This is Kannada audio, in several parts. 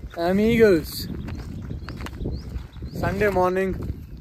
amigos ಸಂಡೇ ಮಾರ್ನಿಂಗ್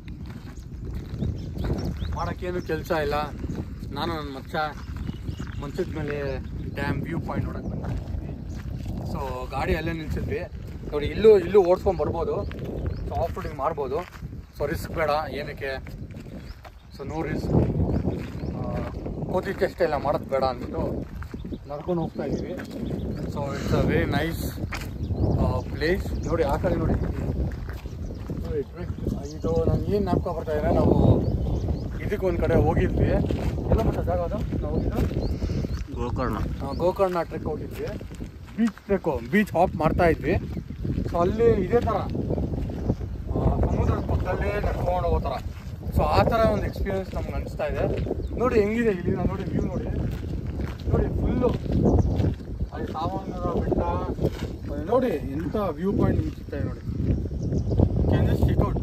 ಮಾಡೋಕ್ಕೇನು ಕೆಲಸ ಇಲ್ಲ ನಾನು ನನ್ನ ಮಚ್ಚ ಮಂಚದ ಮೇಲೆ ಡ್ಯಾಮ್ ವ್ಯೂ ಪಾಯಿಂಟ್ ನೋಡಕ್ಕೆ ಬಂದ ಸೊ ಗಾಡಿ ಅಲ್ಲೇ ನಿಲ್ಸಿದ್ವಿ ನೋಡಿ ಇಲ್ಲೂ ಇಲ್ಲೂ ಓಡಿಸ್ಕೊಂಡು ಬರ್ಬೋದು ಸೊ ಆಫ್ ರೋಡಿಂಗ್ ಮಾಡ್ಬೋದು ಸೊ ರಿಸ್ಕ್ ಬೇಡ ಏನಕ್ಕೆ ಸೊ ನೋ ರಿಸ್ಕ್ ಕೋತಿದ್ದಷ್ಟೇ ಎಲ್ಲ ಮಾಡೋದು ಬೇಡ ಅಂದ್ಬಿಟ್ಟು ನಡ್ಕೊಂಡು ಹೋಗ್ತಾ ಇದ್ದೀವಿ so it's a very nice place ನೋಡಿ ಆ ಕಡೆ ನೋಡಿ ನೋಡಿ, ಇದು ನಂಗೆ ಏನು ನಾಪ್ಕೊ ಬರ್ತಾ ಇದ್ರೆ ನಾವು ಇದಕ್ಕೆ ಒಂದು ಕಡೆ ಹೋಗಿದ್ವಿ ಎಲ್ಲ ಮತ್ತೆ ಜಾಗ ಅದು ನಾವು ಹೋಗಿದ್ದು ಗೋಕರ್ಣ ಆ, ಗೋಕರ್ಣ ಟ್ರೆಕ್ ಹೋಗಿದ್ವಿ ಬೀಚ್ ಟ್ರೆಕ್ಕು ಬೀಚ್ ಹಾಪ್ ಮಾಡ್ತಾ ಇದ್ವಿ ಸೊ ಅಲ್ಲಿ ಇದೇ ಥರ ಆ, ಸಮುದ್ರದ ಪಕ್ಕದಲ್ಲೇ ನಡ್ಕೊಂಡು ಹೋಗೋ ಥರ ಸೊ ಆ ಥರ ಒಂದು ಎಕ್ಸ್ಪೀರಿಯನ್ಸ್ ನಮ್ಗೆ ಅನಿಸ್ತಾ ಇದೆ ನೋಡಿ ಹೆಂಗಿದೆ ಇಲ್ಲಿ ನಾವು ನೋಡಿ ವ್ಯೂ ನೋಡಿ ನೋಡಿ ಫುಲ್ಲು ಅಲ್ಲಿ ಸಾಮಾನ್ಯರ ಬೆಟ್ಟ ಅಲ್ಲಿ ನೋಡಿ ಎಂಥ ವ್ಯೂ ಪಾಯಿಂಟ್ ನಿಮ್ಗೆ ಸಿಗ್ತಾ ಇದೆ ನೋಡಿ can just check out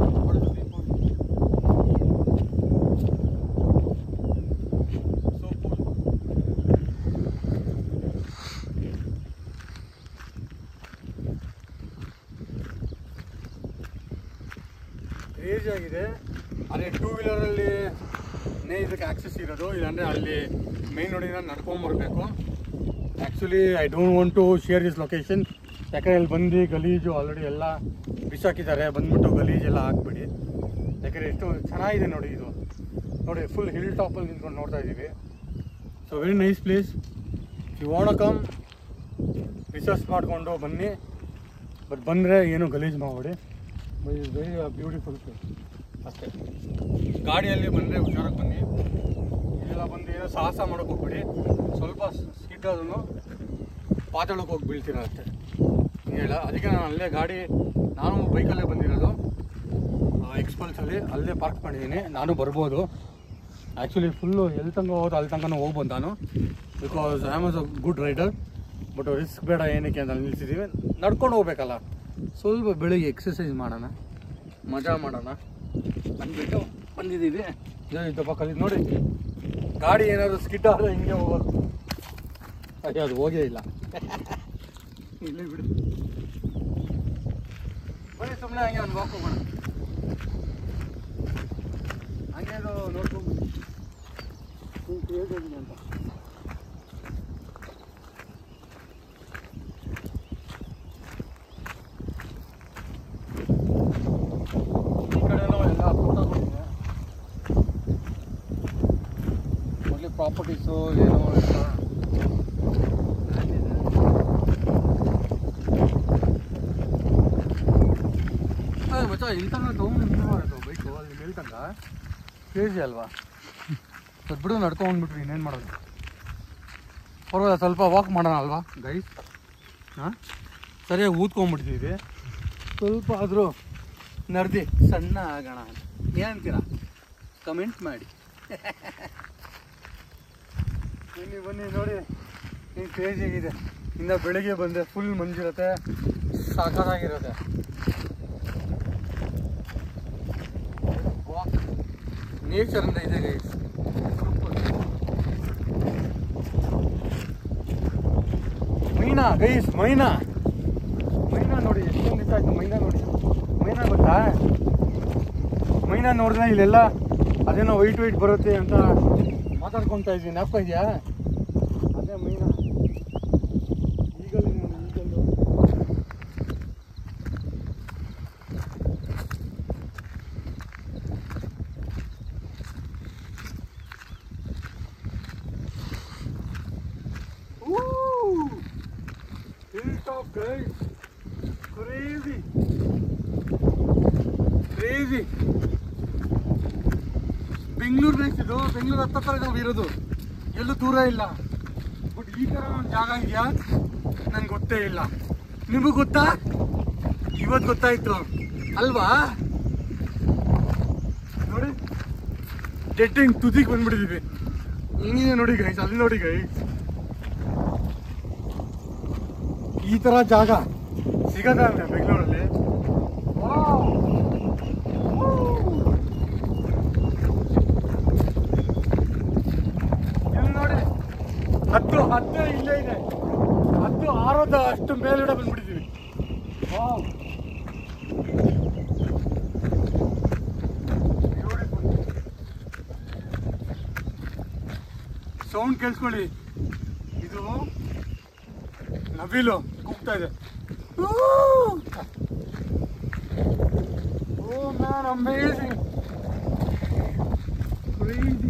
so cool crazy ಆಗಿದೆ ಅದೇ ಟೂ ವೀಲರಲ್ಲಿ ನೇ ಇದಕ್ಕೆ ಆಕ್ಸೆಸ್ ಇರೋದು ಇಲ್ಲಾಂದರೆ ಅಲ್ಲಿ ಮೇನ್ ರೋಡಿನ ನಡ್ಕೊಂಬರ್ಬೇಕು actually I don't want to share this location ಯಾಕಂದರೆ ಇಲ್ಲಿ ಬಂದು ಗಲೀಜು ಆಲ್ರೆಡಿ ಎಲ್ಲ ಬಿಸಾಕಿದ್ದಾರೆ ಬಂದ್ಬಿಟ್ಟು ಗಲೀಜೆಲ್ಲ ಹಾಕ್ಬಿಡಿ ಯಾಕಂದರೆ ಎಷ್ಟು ಚೆನ್ನಾಗಿದೆ ನೋಡಿ ಇದು ನೋಡಿ ಫುಲ್ ಹಿಲ್ ಟಾಪಲ್ಲಿ ನಿಂತ್ಕೊಂಡು ನೋಡ್ತಾ ಇದ್ದೀವಿ so very nice place you want come research ಮಾಡಿಕೊಂಡು ಬನ್ನಿ ಬಟ್ ಬಂದರೆ ಏನು ಗಲೀಜು ಮಾಡಬೇಡಿ but is very beautiful place ಅಷ್ಟೇ ಗಾಡಿಯಲ್ಲಿ ಬಂದರೆ ಹುಷಾರಾಗಿ ಬನ್ನಿ ಇಲ್ಲೆಲ್ಲ ಬಂದು ಏನೋ ಸಾಹಸ ಮಾಡೋಕೆ ಹೋಗ್ಬೇಡಿ ಸ್ವಲ್ಪ ಸ್ಕಿಡ್ ಅದನ್ನು ಪಾತಾಳಕ್ಕೆ ಹೋಗಿ ಬೀಳ್ತೀರ ಅಷ್ಟೇ ಹೇಳ ಅದಕ್ಕೆ ನಾನು ಅಲ್ಲೇ ಗಾಡಿ ನಾನು ಬೈಕಲ್ಲೇ ಬಂದಿರೋದು ಎಕ್ಸ್ಪಲ್ಸಲ್ಲಿ ಅಲ್ಲೇ ಪಾರ್ಕ್ ಮಾಡಿದ್ದೀನಿ ನಾನು ಬರ್ಬೋದು ಆ್ಯಕ್ಚುಲಿ ಫುಲ್ಲು ಎಲ್ಲಿ ತನಕ ಹೋಗೋದು ಅಲ್ಲಿ ತನಕ ಹೋಗ್ಬೋದು ನಾನು because I am a good rider but risk ಬೇಡ ಏನಕ್ಕೆ ಅಂತ ಅಲ್ಲಿ ನಿಲ್ಸಿದ್ದೀವಿ ನಡ್ಕೊಂಡು ಹೋಗ್ಬೇಕಲ್ಲ ಸ್ವಲ್ಪ ಬೆಳಿಗ್ಗೆ ಎಕ್ಸಸೈಸ್ ಮಾಡೋಣ ಮಜಾ ಮಾಡೋಣ ಅಂದ್ಬಿಟ್ಟು ಬಂದಿದ್ದೀವಿ ಇದಪ್ಪ ಕಲಿ ನೋಡಿ ಗಾಡಿ ಏನಾದರೂ ಸ್ಕಿಡ್ ಆದರೆ ಹಿಂಗೆ ಹೋಗೋದು ಅದೇ ಅದು ಹೋಗೇ ಇಲ್ಲ ಇಲ್ಲೇ ಬಿಡು ಬನ್ನಿ ಸುಮ್ಮನೆ ಹಂಗೆ ಒಂದು ವಾಕ್ ಹೋಗೋಣ ಹಂಗೆ ಅದು ನೋಡ್ಕೊಂಡು ಹಿಂಗೆ ಹೇಳ್ತಿದ್ದೀನಿ ಅಂತ ಈ ಕಡೆನೂ ಎಲ್ಲ ಫೋಟೋಗಳಿದೆ ಒಳ್ಳೆ ಪ್ರಾಪರ್ಟೀಸು ಏನೋ ಎಲ್ಲ ಏ ಮಚ್ಚ ಇಂಥ ತೊಗೊಂಡು ನಿಂತು ಬೈಕು ಅಲ್ಲಿ ಮೇಲ್ತಂಕ ಕ್ರೇಜಿ ಅಲ್ವಾ ಸ್ವಲ್ಪ ಬಿಡು ನಡ್ಕೊಂಡ್ಬಿಟ್ರಿ ಇನ್ನೇನು ಮಾಡೋದು ಪರವಾಗಿಲ್ಲ ಸ್ವಲ್ಪ ವಾಕ್ ಮಾಡೋಣ ಅಲ್ವಾ ಗೈಸ್ ಹಾಂ ಸರಿಯಾಗಿ ಊದ್ಕೊಂಡ್ಬಿಡ್ತೀವಿ ಸ್ವಲ್ಪ ಆದರೂ ನರ್ದಿ ಸಣ್ಣ ಆಗೋಣ ಅಂತ ಏನಂತೀರಾ ಕಮೆಂಟ್ ಮಾಡಿ ಬನ್ನಿ ಬನ್ನಿ ನೋಡಿ ಹಿಂಗೆ ಕ್ರೇಜಿ ಆಗಿದೆ ಇನ್ನು ಬೆಳಿಗ್ಗೆ ಬಂದರೆ ಫುಲ್ ಮಂಜಿರುತ್ತೆ ಸಾಕಾಗಿರುತ್ತೆ ನೇಚರ್ ಅಂತ ಇದೆ ಗೈಸ್ ಮೈನಾ ಗೈಸ್ ಮೈನಾ ಮೈನಾ ನೋಡಿ ಎಷ್ಟೊಂದು ದಿವಸ ಆಯ್ತು ಮೈನಾ ನೋಡಿ ಮೈನಾ ಗೊತ್ತಾ ಮೈನಾ ನೋಡಿದ್ರೆ ಇಲ್ಲೆಲ್ಲ ಅದೇನೋ ವೈಟ್ ವೈಟ್ ಬರುತ್ತೆ ಅಂತ ಮಾತಾಡ್ಕೊತಾ ಇದ್ದೀನಿ ಜ್ಞಾಪಕ ಇದೆಯಾ ಅದೇ ಮೈನಾ ಈಗಲೂ ನೋಡಿ ಈಗಲೂ Woo! Hilltop guys. Crazy. Crazy. Bengaluru next ಇದು ಬೆಂಗಳೂರು ಹತ್ತತ್ರ ನಾವು ಇರೋದು ಎಲ್ಲೂ ದೂರ ಇಲ್ಲ ಬಟ್ ಈ ಥರ ಒಂದು ಜಾಗ ಇದೆಯಾ ನಂಗೆ ಗೊತ್ತೇ ಇಲ್ಲ ನಿಮಗೆ ಗೊತ್ತಾ ಇವತ್ತು ಗೊತ್ತಾಯ್ತು ಅಲ್ವಾ ನೋಡಿ ಡೆಟ್ಟಿಂಗ್ ತುದಿಗೆ ಬಂದ್ಬಿಟ್ಟಿದೀವಿ ಹಿಂಗಿದೆ ನೋಡಿ ಗೈಸ್ ಅಲ್ಲಿ ನೋಡಿ ಗೈಸ್ ಈ ತರ ಜಾಗ ಸಿಗದ ಬೆಂಗಳೂರಲ್ಲಿ ಇಲ್ಲಿ ನೋಡಿ ಹತ್ತು ಹತ್ತು ಇಲ್ಲೇ ಇದೆ ಹತ್ತು ಆರೋದ ಅಷ್ಟು ಮೇಲ್ಗಡೆ ಬಂದ್ಬಿಟ್ಟಿದ್ದೀವಿ ವಾವ್ ಸೌಂಡ್ ಕೇಳಿಸ್ಕೊಳ್ಳಿ ಇದು ನವಿಲು ಕೂಗ್ತಾ ಇದೆ oh man amazing crazy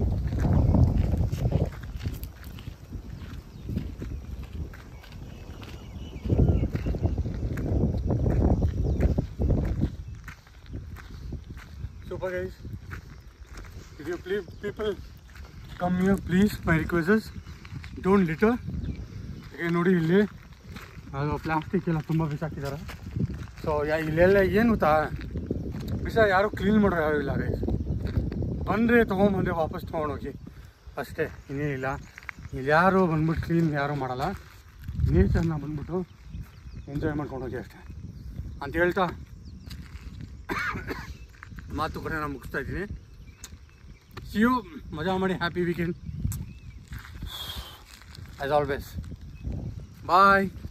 Super guys. If you please people come here please my request is don't litter. ಈಗ ನೋಡಿ ಇಲ್ಲಿ ಅದು ಪ್ಲಾಸ್ಟಿಕ್ ಎಲ್ಲ ತುಂಬ ಬಿಸಾಕಿದ್ದಾರೆ ಸೊ ಯಾ ಇಲ್ಲೆಲ್ಲ ಏನು ಗೊತ್ತಾ ಬಿಸ ಯಾರು ಕ್ಲೀನ್ ಮಾಡೋರು ಯಾರು ಇಲ್ಲ ಗೈಸ್ ಬಂದರೆ ತೊಗೊಂಬಂದ್ರೆ ವಾಪಸ್ ತೊಗೊಂಡೋಗಿ ಅಷ್ಟೇ ಇನ್ನೇನಿಲ್ಲ ಇಲ್ಲಿ ಯಾರು ಬಂದ್ಬಿಟ್ಟು ಕ್ಲೀನ್ ಯಾರು ಮಾಡಲ್ಲ ನೇಚರ್ನ ಬಂದ್ಬಿಟ್ಟು ಎಂಜಾಯ್ ಮಾಡ್ಕೊಂಡು ಹೋಗಿ ಅಷ್ಟೇ ಅಂತ ಹೇಳ್ತಾ ಮಾತು ಕೊನೆ ನಾನು ಮುಗಿಸ್ತಾ ಇದ್ದೀನಿ ಸಿಯು ಮಜಾ ಮಾಡಿ ಹ್ಯಾಪಿ ವೀಕೆಂಡ್ ಆ್ಯಸ್ ಆಲ್ವೇಸ್ ಬಾಯ್